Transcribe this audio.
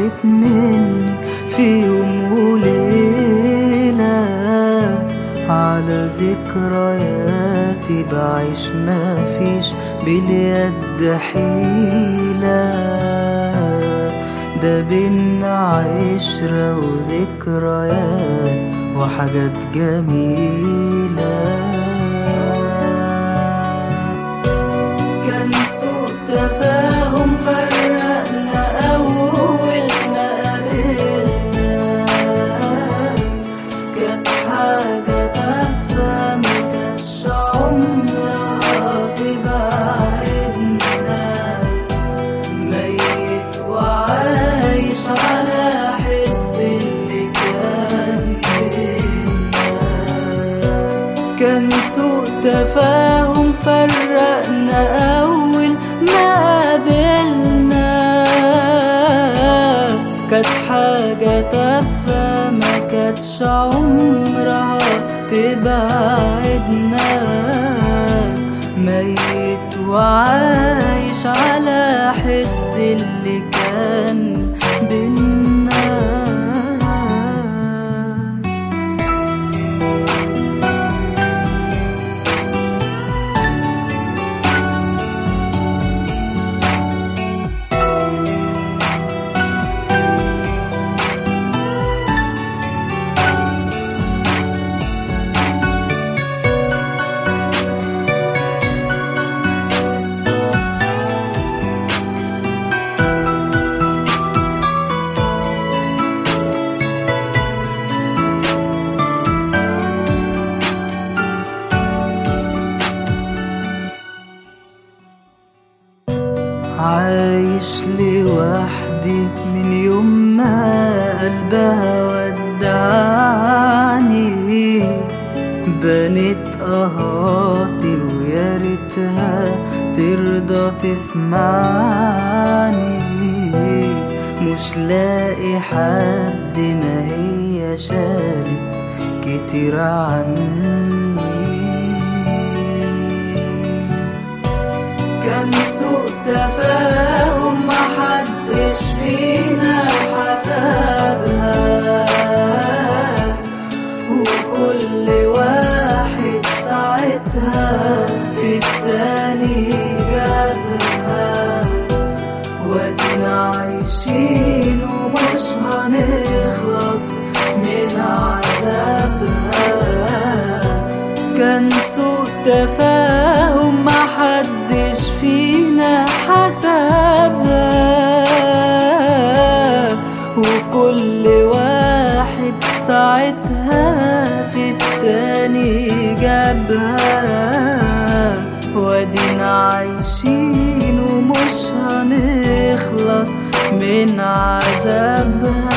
راحت مني في يوم وليلة على ذكرياتي بعيش مفيش باليد حيلة ده بينا عشرة وذكريات وحاجات جميلة كان سوء تفاهم فرقنا أول ما قابلنا كانت حاجة تافهة مكانش عمرها تبعدنا ميت وعايش على حس اللي كان بينا كان سوء تفاهم فرقنا أول ما قابلنا كانت حاجة تافهة ما كانتش عمرها تبعدنا ميت وعايش على حس اللي كان بينا عايش لوحدي من يوم ما قلبها ودعني بنت قهاتي ويا ريتها ترضى تسمعني مش لاقي حد ما هي شالت كتير عني كان سوء تفاهم محدش فينا حسبها وكل واحد ساعتها في التاني جابها وادينا عايشين ومش هنخلص من عذابها كان سوء تفاهم محدش فينا حسبها وكل واحد ساعتها في التاني جابها وادينا عايشين ومش هنخلص من عذابها